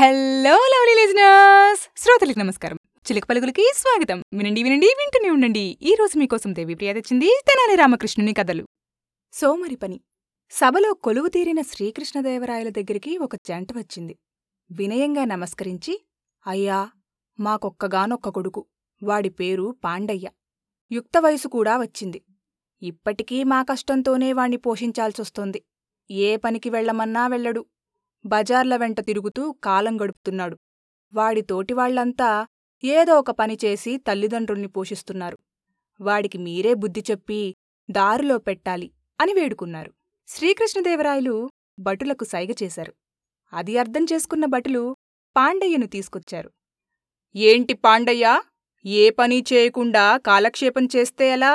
hello lovely listeners శ్రోతలకు నమస్కారం చిలక పలుకులకి స్వాగతం వినండి వినండి వింటూనే ఉండండి ఈ రోజు మీకోసం దేవి ప్రియ తెచ్చింది తెనాలి రామకృష్ణుని కథలు సోమరి పని సభలో కొలువు తీరిన శ్రీకృష్ణదేవరాయల దగ్గరికి ఒక జంట వచ్చింది వినయంగా నమస్కరించి అయ్యా మాకొక్కగానొక్క కొడుకు వాడి పేరు పాండయ్య యుక్త వయసు కూడా వచ్చింది ఇప్పటికీ మా కష్టంతోనే వాణ్ణి పోషించాల్సొస్తోంది ఏ పనికి వెళ్ళమన్నా వెళ్ళడు బజార్ల వెంట తిరుగుతూ కాలం గడుపుతున్నాడు వాడి తోటివాళ్లంతా ఏదో ఒక పని చేసి తల్లిదండ్రుల్ని పోషిస్తున్నారు వాడికి మీరే బుద్ధి చెప్పి దారిలో పెట్టాలి అని వేడుకున్నారు శ్రీకృష్ణదేవరాయలు భటులకు సైగ చేశారు అది అర్థం చేసుకున్న భటులు పాండయ్యను తీసుకొచ్చారు ఏంటి పాండయ్య ఏ పని చేయకుండా కాలక్షేపం చేస్తే ఎలా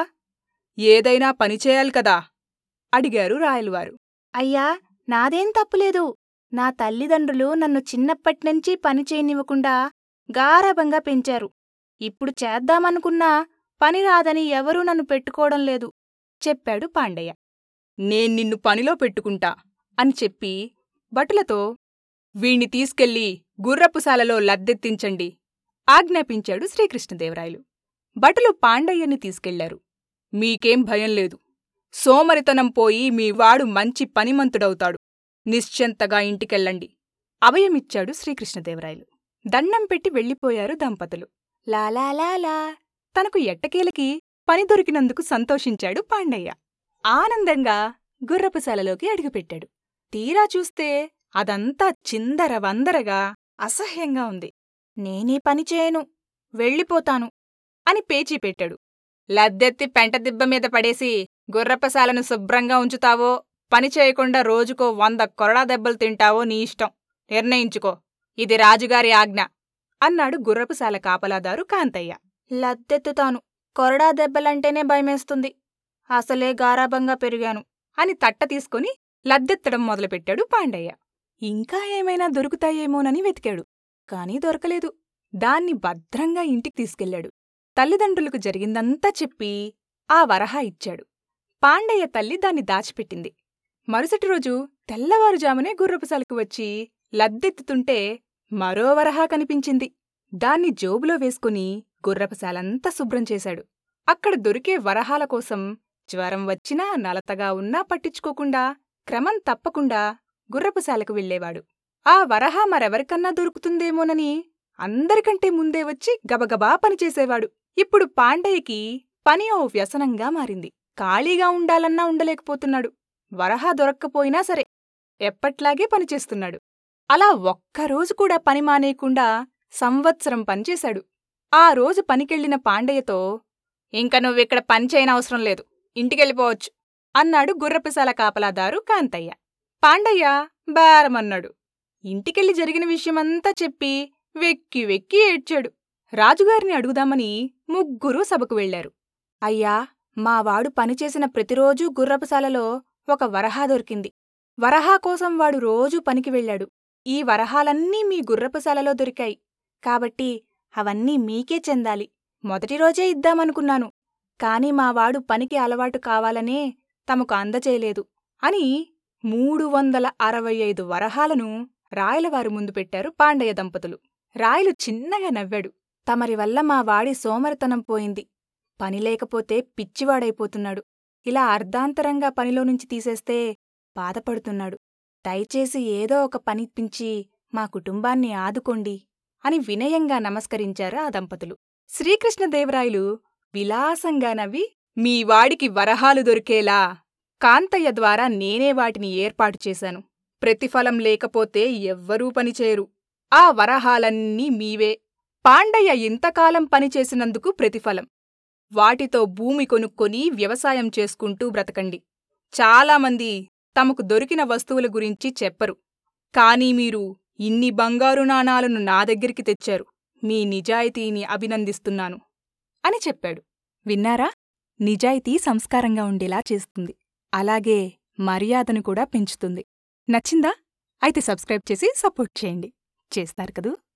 ఏదైనా పని చేయాలి కదా అడిగారు రాయలవారు అయ్యా నాదేం తప్పులేదు నా తల్లిదండ్రులు నన్ను చిన్నప్పట్నుంచి పని చేయనివ్వకుండా గారాబంగా పెంచారు ఇప్పుడు చేద్దామనుకున్నా పని రాదని ఎవరూ నన్ను పెట్టుకోవడం లేదు చెప్పాడు పాండయ్య నేను నిన్ను పనిలో పెట్టుకుంటా అని చెప్పి భటులతో వీణ్ణి తీసుకెళ్లి గుర్రపుశాలలో లద్దెత్తించండి ఆజ్ఞాపించాడు శ్రీకృష్ణదేవరాయలు భటులు పాండయ్యని తీసుకెళ్లారు మీకేం భయం లేదు సోమరితనం పోయి మీ వాడు మంచి పనిమంతుడవుతాడు నిశ్చంతగా ఇంటికెళ్ళండి అభయమిచ్చాడు శ్రీకృష్ణదేవరాయలు దండం పెట్టి వెళ్ళిపోయారు దంపతులు లాలాలాలా తనకు ఎట్టకేలకి పని దొరికినందుకు సంతోషించాడు పాండయ్య ఆనందంగా గుర్రపుశాలలోకి అడుగుపెట్టాడు తీరా చూస్తే అదంతా చిందర వందరగా అసహ్యంగా ఉంది నేనే పని చేయను వెళ్ళిపోతాను అని పేచీ పెట్టాడు లద్దెత్తి పెంటదిబ్బ మీద పడేసి గుర్రపశాలను శుభ్రంగా ఉంచుతావో పని చేయకుండా రోజుకో వంద కొరడా దెబ్బలు తింటావో నీ ఇష్టం నిర్ణయించుకో ఇది రాజుగారి ఆజ్ఞ అన్నాడు గుర్రపుశాల కాపలాదారు కాంతయ్య లద్దెత్తుతాను కొరడా దెబ్బలంటేనే భయమేస్తుంది అసలే గారాబంగా పెరిగాను అని తట్ట తీసుకుని లద్దెత్తడం మొదలుపెట్టాడు పాండయ్య ఇంకా ఏమైనా దొరుకుతాయేమోనని వెతికాడు కాని దొరకలేదు దాన్ని భద్రంగా ఇంటికి తీసుకెళ్లాడు తల్లిదండ్రులకు జరిగిందంతా చెప్పి ఆ వరహా ఇచ్చాడు పాండయ్య తల్లి దాన్ని దాచిపెట్టింది మరుసటి రోజు తెల్లవారుజామునే గుర్రపుసాలకు వచ్చి లద్దెత్తుతుంటే మరో వరహా కనిపించింది దాన్ని జోబులో వేసుకుని గుర్రపుసాలంతా శుభ్రం చేశాడు అక్కడ దొరికే వరహాల కోసం జ్వరం వచ్చినా నలతగా ఉన్నా పట్టించుకోకుండా క్రమం తప్పకుండా గుర్రపుశాలకు వెళ్లేవాడు ఆ వరహా మరెవరికన్నా దొరుకుతుందేమోనని అందరికంటే ముందే వచ్చి గబగబా పనిచేసేవాడు ఇప్పుడు పాండయ్యకి పని ఓ వ్యసనంగా మారింది ఖాళీగా ఉండాలన్నా ఉండలేకపోతున్నాడు వరహా దొరక్కపోయినా సరే ఎప్పట్లాగే పనిచేస్తున్నాడు అలా ఒక్కరోజు కూడా పని మానేయకుండా సంవత్సరం పనిచేశాడు ఆ రోజు పనికెళ్లిన పాండయ్యతో ఇంక నువ్విక్కడ పనిచేయనవసరం లేదు ఇంటికెళ్ళిపోవచ్చు అన్నాడు గుర్రపిసాల కాపలాదారు కాంతయ్య పాండయ్య బారమన్నాడు ఇంటికెళ్ళి జరిగిన విషయమంతా చెప్పి వెక్కి వెక్కి ఏడ్చాడు రాజుగారిని అడుగుదామని ముగ్గురూ సభకు వెళ్లారు అయ్యా మావాడు పనిచేసిన ప్రతిరోజూ గుర్రపుశాలలో ఒక వరహా దొరికింది వరహా కోసం వాడు రోజూ పనికి వెళ్ళాడు ఈ వరహాలన్నీ మీ గుర్రపుశాలలో దొరికాయి కాబట్టి అవన్నీ మీకే చెందాలి మొదటి రోజే ఇద్దామనుకున్నాను కాని మావాడు పనికి అలవాటు కావాలనే తమకు అందచేయలేదు అని మూడు వందల అరవై ఐదు వరహాలను రాయలవారు ముందు పెట్టారు పాండయ్య దంపతులు రాయలు చిన్నగా నవ్వాడు తమరి వల్ల మా వాడి సోమరితనం పోయింది పని లేకపోతే పిచ్చివాడైపోతున్నాడు ఇలా అర్ధాంతరంగా పనిలో నుంచి తీసేస్తే బాధపడుతున్నాడు దయచేసి ఏదో ఒక పనిపించి మా కుటుంబాన్ని ఆదుకోండి అని వినయంగా నమస్కరించారు ఆ దంపతులు శ్రీకృష్ణదేవరాయలు విలాసంగా నవ్వి మీ వాడికి వరహాలు దొరికేలా కాంతయ్య ద్వారా నేనే వాటిని ఏర్పాటు చేశాను ప్రతిఫలం లేకపోతే ఎవ్వరూ పనిచేయరు ఆ వరహాలన్నీ మీవే పాండయ్య ఇంతకాలం పనిచేసినందుకు ప్రతిఫలం వాటితో భూమి కొనుక్కొని వ్యవసాయం చేసుకుంటూ బ్రతకండి చాలామంది తమకు దొరికిన వస్తువుల గురించి చెప్పరు కానీ మీరు ఇన్ని బంగారు నాణాలను నా దగ్గరికి తెచ్చారు మీ నిజాయితీని అభినందిస్తున్నాను అని చెప్పాడు విన్నారా నిజాయితీ సంస్కారంగా ఉండేలా చేస్తుంది అలాగే మర్యాదను కూడా పెంచుతుంది నచ్చిందా అయితే సబ్స్క్రైబ్ చేసి సపోర్ట్ చేయండి చేస్తారు కదూ